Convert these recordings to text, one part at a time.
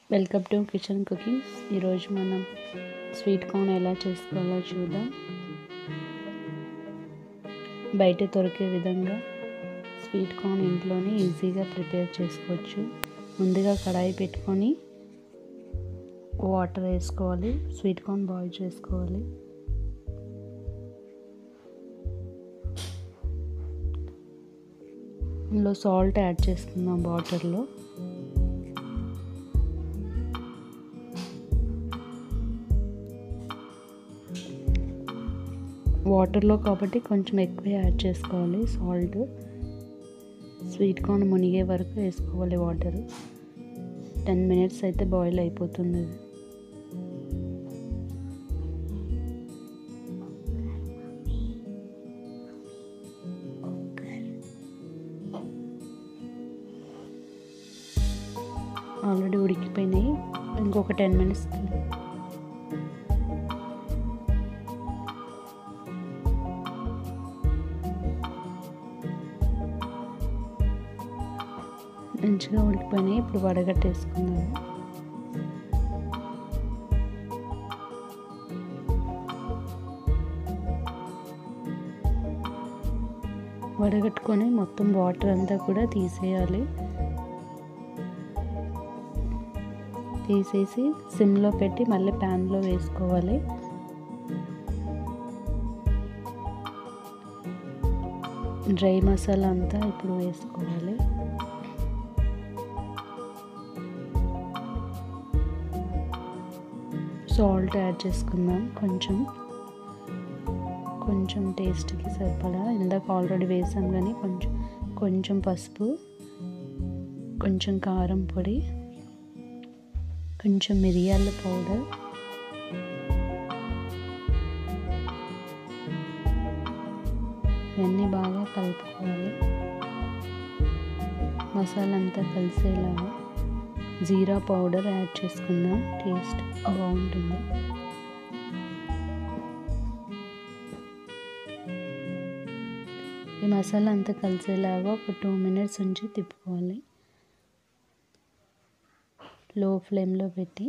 welcome to kitchen cookings ఈరోజు మనం sweet corn ఎలా చేసుకోవాలో చూద్దాం బయట దొరికే విధంగా స్వీట్ కార్న్ ఇంట్లోనే ఈజీగా ప్రిపేర్ చేసుకోవచ్చు ముందుగా కడాయి పెట్టుకొని వాటర్ వేసుకోవాలి స్వీట్ కార్న్ బాయిల్ చేసుకోవాలి ఇందులో సాల్ట్ యాడ్ చేసుకుందాం వాటర్లో వాటర్లో కాబట్టి కొంచెం ఎక్కువ యాడ్ చేసుకోవాలి సాల్ట్ స్వీట్ కార్న్ మునిగే వరకు వేసుకోవాలి వాటర్ టెన్ మినిట్స్ అయితే బాయిల్ అయిపోతుంది అది ఆల్రెడీ ఉడికిపోయినాయి ఇంకొక టెన్ మినిట్స్ మంచిగా ఉడికిపోయినాయి ఇప్పుడు వడగట్టేసుకుందాము వడగట్టుకొని మొత్తం వాటర్ అంతా కూడా తీసేయాలి తీసేసి సిమ్లో పెట్టి మళ్ళీ ప్యాన్లో వేసుకోవాలి డ్రై మసాలా అంతా ఇప్పుడు వేసుకోవాలి సాల్ట్ యాడ్ చేసుకుందాం కొంచెం కొంచెం టేస్ట్కి సరిపడా ఇందాక ఆల్రెడీ వేసాం కానీ కొంచెం కొంచెం పసుపు కొంచెం కారం పొడి కొంచెం మిరియాల పౌడర్ ఇవన్నీ బాగా కలుపుకోవాలి మసాలా అంతా కలిసేలాగా జీరా పౌడర్ యాడ్ చేసుకుందాం టేస్ట్ బాగుంటుంది ఈ మసాలా అంతా కలిసేలాగా ఒక టూ మినిట్స్ ఉంచి తిప్పుకోవాలి లో ఫ్లేమ్లో పెట్టి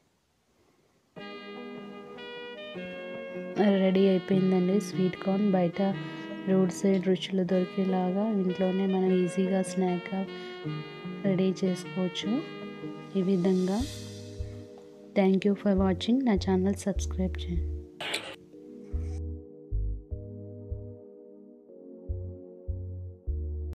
రెడీ అయిపోయిందండి స్వీట్ కార్న్ బయట రోడ్ సైడ్ రుచులు దొరికేలాగా ఇంట్లోనే మనం ఈజీగా స్నాక్గా రెడీ చేసుకోవచ్చు ఈ విధంగా థ్యాంక్ యూ ఫర్ వాచింగ్ నా ఛానల్ సబ్స్క్రైబ్ చేయండి